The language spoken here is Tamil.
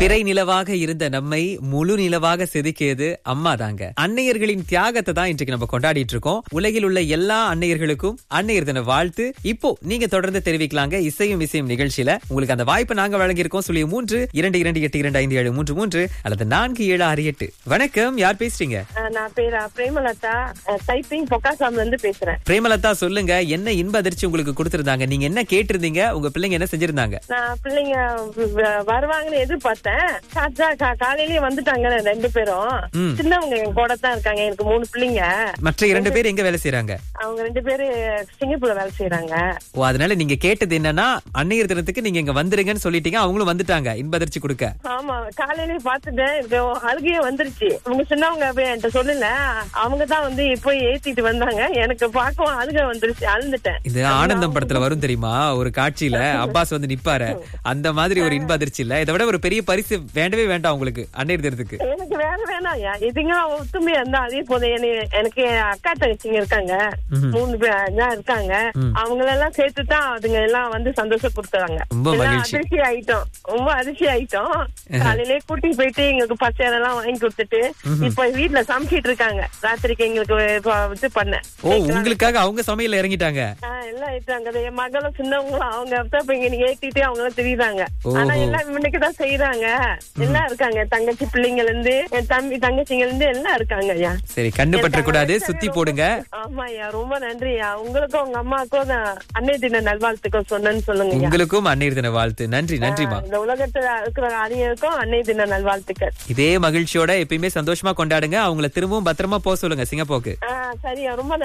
பிறை நிலவாக இருந்த நம்மை முழு நிலவாக செதுக்கியது அம்மா தாங்க அன்னையர்களின் தியாகத்தை தான் இன்றைக்கு நம்ம கொண்டாடிட்டு இருக்கோம் உலகில் உள்ள எல்லா அன்னையர்களுக்கும் அன்னையர் தின வாழ்த்து இப்போ நீங்க தொடர்ந்து தெரிவிக்கலாங்க இசையும் இசையும் நிகழ்ச்சியில உங்களுக்கு அந்த வாய்ப்பை நாங்க வழங்கியிருக்கோம் சொல்லி மூன்று இரண்டு இரண்டு எட்டு இரண்டு ஐந்து ஏழு மூன்று மூன்று அல்லது நான்கு ஏழு ஆறு எட்டு வணக்கம் யார் பேசுறீங்க அஹ் நான் பேர் பிரேமலதா டைப்பிங் பொக்காசாம்ல இருந்து பேசுறேன் பிரேமலதா சொல்லுங்க என்ன இன்ப அதிர்ச்சி உங்களுக்கு கொடுத்திருந்தாங்க நீங்க என்ன கேட்டிருந்தீங்க உங்க பிள்ளைங்க என்ன செஞ்சிருந்தாங்க நான் பிள்ளைங்க வ- வருவாங்கன்னு எதிர்பார்த்தேன் சாச்சா கா- காலையிலேயே வந்துட்டாங்க ரெண்டு பேரும் ம். சின்னவங்க என் கூட தான் இருக்காங்க எனக்கு மூணு பிள்ளைங்க மற்ற இரண்டு பேர் எங்க வேலை செய்றாங்க அவங்க ரெண்டு பேரு சிங்கப்பூர்ல வேலை செய்யறாங்க ஓ அதனால நீங்க கேட்டது என்னன்னா அன்னையர் தினத்துக்கு நீங்க இங்க வந்துருங்கன்னு சொல்லிட்டீங்க அவங்களும் வந்துட்டாங்க இன்ப அதிர்ச்சி கொடுக்க ஆமா காலையிலேயே பாத்துட்டேன் எனக்கு அழுகையே வந்துருச்சு அவங்க சின்னவங்க போய் என்கிட்ட சொல்லல அவங்க தான் வந்து போய் ஏத்திட்டு வந்தாங்க எனக்கு பார்க்கவும் அழுகை வந்துருச்சு அழுந்துட்டேன் இது ஆனந்தம் படத்துல வரும் தெரியுமா ஒரு காட்சியில அப்பாஸ் வந்து நிப்பாரு அந்த மாதிரி ஒரு இன்ப அதிர்ச்சி இல்ல இதை விட ஒரு பெரிய பரிசு வேண்டவே வேண்டாம் உங்களுக்கு அன்னையர் தினத்துக்கு எனக்கு வேற வேணாம்யா எதுங்க ஒத்துமையா இருந்தா அதே போதும் எனக்கு எனக்கு என் அக்கா தங்கச்சிங்க இருக்காங்க மூணு பேர் தான் இருக்காங்க அவங்களெல்லாம் சேர்த்து தான் அதுங்க எல்லாம் வந்து சந்தோஷப்படுத்துறாங்க ரொம்ப எல்லாம் மகிழ்ச்சி. அதிர்ச்சி ஆயிட்டோம் ரொம்ப அதிர்ச்சி ஆயிட்டோம் காலையிலே கூட்டி போயிட்டு எங்களுக்கு பச்சையர் எல்லாம் வாங்கி கொடுத்துட்டு இப்ப வீட்டுல சமைச்சிட்டு இருக்காங்க ராத்திரிக்கு எங்களுக்கு இப்ப இது பண்ண ஓ உங்களுக்காக அவங்க சமையல்ல இறங்கிட்டாங்க ஆஹ் எல்லாம் ஆயிட்டாங்க அது என் மகளும் சின்னவங்களும் அவங்க தான் இப்ப இங்க ஏத்திட்டு அவங்க எல்லாம் தெரியுறாங்க ஓஹோ. ஆனா எல்லாம் இவனுக்கு தான் செய்யறாங்க எல்லாம் இருக்காங்க தங்கச்சி பிள்ளைங்கல இருந்து என் தம்பி தங்கச்சிங்க இருந்து எல்லாம் இருக்காங்க ஐயா சரி கண்ணு பற்ற கூடாது சுத்தி போடுங்க ஆமா ஐயா ரொம்ப நன்றியா உங்களுக்கும் உங்க அம்மாவுக்கும் நான் அன்னை தின நல்வாழ்த்துக்கள் சொன்னேன்னு சொல்லுங்க ஐயா உங்களுக்கும் அன்னையர் தின வாழ்த்து நன்றி நன்றிமா இந்த உலகத்துல இருக்கிற அனைவருக்கும் அன்னை தின நல்வாழ்த்துக்கள் இதே மகிழ்ச்சியோட எப்பயுமே சந்தோஷமா கொண்டாடுங்க அவங்கள திரும்பவும் பத்திரமா போக சொல்லுங்க சிங்கப்பூருக்கு ஆஹ் சரியா ரொம்ப